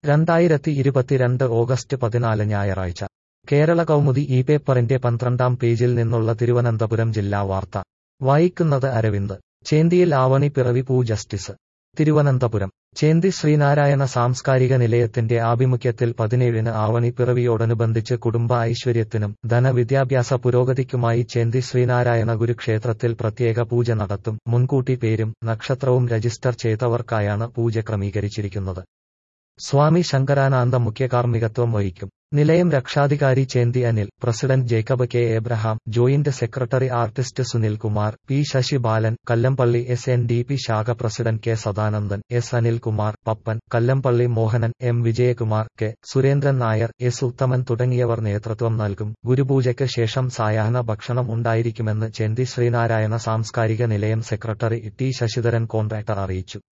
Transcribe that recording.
രണ്ടായിരത്തി ഇരുപത്തിരണ്ട് ഓഗസ്റ്റ് പതിനാല് ഞായറാഴ്ച കേരള കൗമുദി ഈ പേപ്പറിന്റെ പന്ത്രണ്ടാം പേജിൽ നിന്നുള്ള തിരുവനന്തപുരം ജില്ലാ വാർത്ത വായിക്കുന്നത് അരവിന്ദ് ചേന്തിയിൽ ആവണി പിറവി പൂ ജസ്റ്റിസ് തിരുവനന്തപുരം ചേന്തി ശ്രീനാരായണ സാംസ്കാരിക നിലയത്തിന്റെ ആഭിമുഖ്യത്തിൽ പതിനേഴിന് ആവണി പിറവിയോടനുബന്ധിച്ച് കുടുംബ ഐശ്വര്യത്തിനും ധനവിദ്യാഭ്യാസ പുരോഗതിക്കുമായി ചേന്തി ശ്രീനാരായണ ഗുരുക്ഷേത്രത്തിൽ പ്രത്യേക പൂജ നടത്തും മുൻകൂട്ടി പേരും നക്ഷത്രവും രജിസ്റ്റർ ചെയ്തവർക്കായാണ് പൂജ ക്രമീകരിച്ചിരിക്കുന്നത് സ്വാമി ശങ്കരാനന്ദ മുഖ്യകാർമ്മികത്വം വഹിക്കും നിലയം രക്ഷാധികാരി Chenthi Anil president Jacob K Abraham joint secretary artist Sunil Kumar P Sasi Balan Kallampally S N D P ശാഖ president K Sadanandan S Anilkumar Pappan Kallampally Mohanan M Vijayakumar K Surendran Nair S Uthaman തുടങ്ങിയവർ നേതൃത്വം നൽകും ഗുരുപൂജയ്ക്ക് ശേഷം സായാഹ്ന ഭക്ഷണം ഉണ്ടായിരിക്കുമെന്ന് ചേന്തി ശ്രീനാരായണ സാംസ്കാരിക നിലയം സെക്രട്ടറി ടി ശശിധരൻ കോൺട്രാക്ടർ അറിയിച്ചു